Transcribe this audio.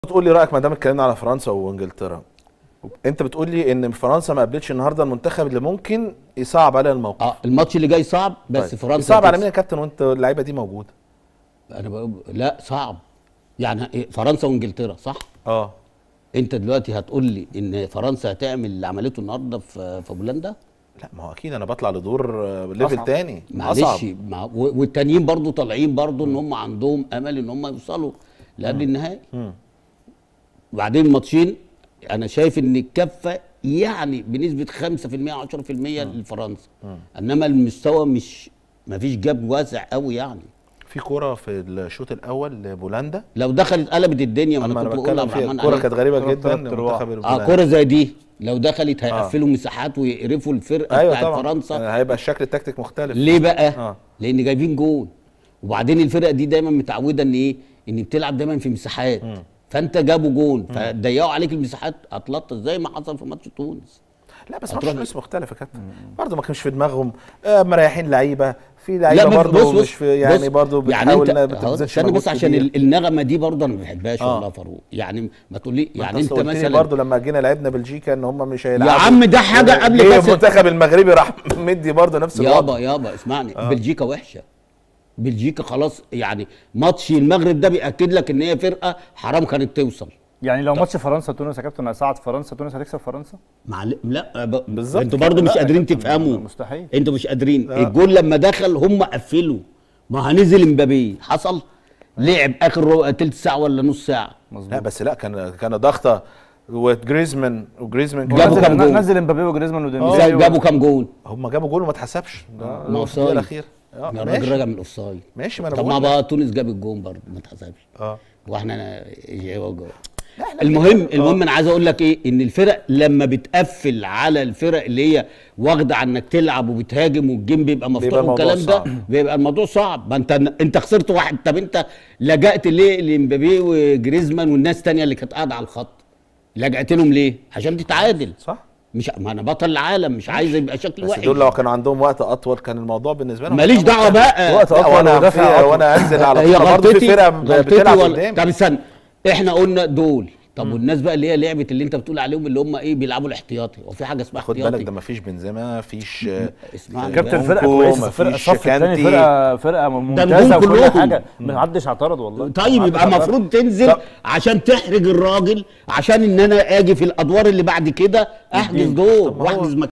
تقول لي رايك ما دام اتكلمنا على فرنسا وانجلترا انت بتقول لي ان فرنسا ما قابلتش النهارده المنتخب اللي ممكن يصعب عليها الموقف اه الماتش اللي جاي صعب بس طيب. فرنسا يصعب على هتكسب. مين يا كابتن وانت اللعيبه دي موجوده انا بقول لا صعب يعني إيه، فرنسا وانجلترا صح اه انت دلوقتي هتقول لي ان فرنسا هتعمل اللي عملته النهارده في في بولندا لا ما هو اكيد انا بطلع لدور آه، ليفل أصعب. تاني معلش اصعب مع و- والتانيين برضو طالعين برضو ان هم عندهم امل ان هم يوصلوا لقبل النهائي مم. وبعدين الماتشين انا شايف ان الكفه يعني بنسبه 5% 10% لفرنسا انما المستوى مش ما فيش جاب واسع قوي يعني في كوره في الشوط الاول لبولندا لو دخلت قلبت الدنيا ما اما انا انا كنت بقول بتكلم لعبد فيها الرحمن الكوره عليه. كانت غريبه كرة جدا تلات أرواح. المنتخب اه البولندي كوره زي دي لو دخلت هيقفلوا مساحات ويقرفوا الفرقه ايوه بتاعت طبعا فرنسا آه، هيبقى الشكل التكتيك مختلف ليه بقى؟ آه. لان جايبين جول وبعدين الفرقه دي دايما متعوده ان ايه؟ ان بتلعب دايما في مساحات فانت جابوا جون فضيقوا عليك المساحات اطلقت زي ما حصل في ماتش تونس لا بس هتروح ماتش ل- تونس مختلف يا كابتن برضه ما كانش في دماغهم آه مريحين لعيبه في لا لعيبه بس برضه بص بص مش في يعني بص، برضه يعني بتحاول انت انها ما أهو تبذلش استنى مجهود بس عشان كبير. ال- النغمه دي برضه انا ما بحبهاش آه. والله يا فاروق يعني ما تقول لي يعني يعني انت انت قلت لي مثلا برضه لما جينا لعبنا بلجيكا ان هم مش هيلعبوا يا عم ده حاجه قبل جه كاس المنتخب المغربي راح مدي برضه نفس الوضع يابا يابا اسمعني بلجيكا وحشه بلجيكا خلاص يعني ماتش المغرب ده بياكد لك ان هي فرقه حرام كانت توصل يعني لو ماتش فرنسا تونس يا كابتن هيصعد فرنسا تونس هتكسب فرنسا معل... لا ب... بالظبط انتوا برضه مش لا يا قادرين كابتن، تفهموا مستحيل. انتوا مش قادرين لا. الجول لما دخل هم قفلوا ما هنزل امبابي حصل لعب اخر رو... تلت ساعه ولا نص ساعه لا مظبوط بس لا كان كان ضغطه وجريزمان وجريزمان كان- جابوا كام نزل, جول؟ نزل امبابي وجريزمان جا- وديمبلي جابوا كام جول هم جابوا جول وما اتحسبش ده ما في الدقيقة اوفسايد الاخير اه يا الراجل ماشي راجع من الاوفسايد ماشي ما انا طب ما بقول لك. بقى تونس جاب الجون برضه ما اتحسبش اه واحنا جايبه جول المهم المهم انا عايز اقول لك ايه ان الفرق لما بتقفل على الفرق اللي هي واخده عن انك تلعب وبتهاجم والجيم بيبقى مفتوح بيبقى الموضوع والكلام ده صعب. بيبقى الموضوع صعب ما انت انت خسرت واحد طب انت لجأت ليه لمبابي وجريزمان والناس تانية اللي كانت قاعده على الخط لجأت لهم ليه عشان تتعادل صح مش ما انا بطل العالم مش عايز يبقى شكل بس وحش دول لو كان عندهم وقت اطول كان الموضوع بالنسبه لهم ماليش دعوه بقى وقت لا اطول وانا ودافع في- اطول وانا انزل على هي طول برضه في غلطتي فرقه غلطتي بتلعب ولا قدام طب استنى احنا قلنا دول طب والناس بقى اللي هي لعبه اللي انت بتقول عليهم اللي هم ايه بيلعبوا الاحتياطي هو في حاجه اسمها خد احتياطي بالك ده ما فيش بنزيما فيش اسمعني كابتن بقى. فرقه كونكو، كويسه فرقه مفيش الصف الثاني كانتي. فرقه فرقه نجوم ممتازه وكل كلهم. حاجه ما حدش اعترض والله طيب ما يبقى حدش اعترض. المفروض تنزل طب- عشان تحرج الراجل عشان ان انا اجي في الادوار اللي بعد كده احجز دور طب ما هو- واحجز مكان